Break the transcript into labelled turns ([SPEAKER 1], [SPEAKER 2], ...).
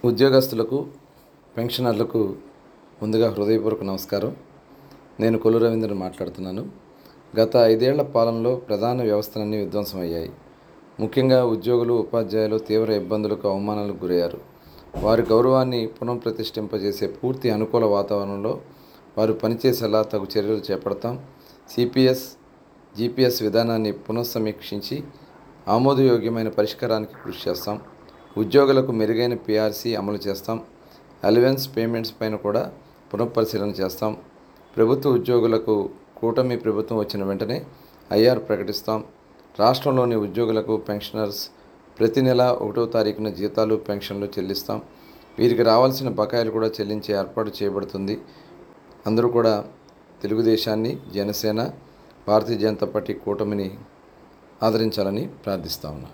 [SPEAKER 1] ఉద్యోగస్తులకు పెన్షనర్లకు ముందుగా హృదయపూర్వక నమస్కారం నేను కొల్లు రవీంద్రన్ మాట్లాడుతున్నాను గత ఐదేళ్ల పాలనలో ప్రధాన వ్యవస్థలన్నీ విధ్వంసమయ్యాయి ముఖ్యంగా ఉద్యోగులు ఉపాధ్యాయులు తీవ్ర ఇబ్బందులకు అవమానాలకు గురయ్యారు వారి గౌరవాన్ని పునఃప్రతిష్ఠింపజేసే పూర్తి అనుకూల వాతావరణంలో వారు పనిచేసేలా తగు చర్యలు చేపడతాం సిపిఎస్ జిపిఎస్ విధానాన్ని పునఃసమీక్షించి ఆమోదయోగ్యమైన పరిష్కారానికి కృషి చేస్తాం ఉద్యోగులకు మెరుగైన పిఆర్సీ అమలు చేస్తాం అలవెన్స్ పేమెంట్స్ పైన కూడా పునఃపరిశీలన చేస్తాం ప్రభుత్వ ఉద్యోగులకు కూటమి ప్రభుత్వం వచ్చిన వెంటనే ఐఆర్ ప్రకటిస్తాం రాష్ట్రంలోని ఉద్యోగులకు పెన్షనర్స్ ప్రతి నెల ఒకటో తారీఖున జీతాలు పెన్షన్లు చెల్లిస్తాం వీరికి రావాల్సిన బకాయిలు కూడా చెల్లించే ఏర్పాటు చేయబడుతుంది అందరూ కూడా తెలుగుదేశాన్ని జనసేన భారతీయ జనతా పార్టీ కూటమిని ఆదరించాలని ప్రార్థిస్తా ఉన్నాను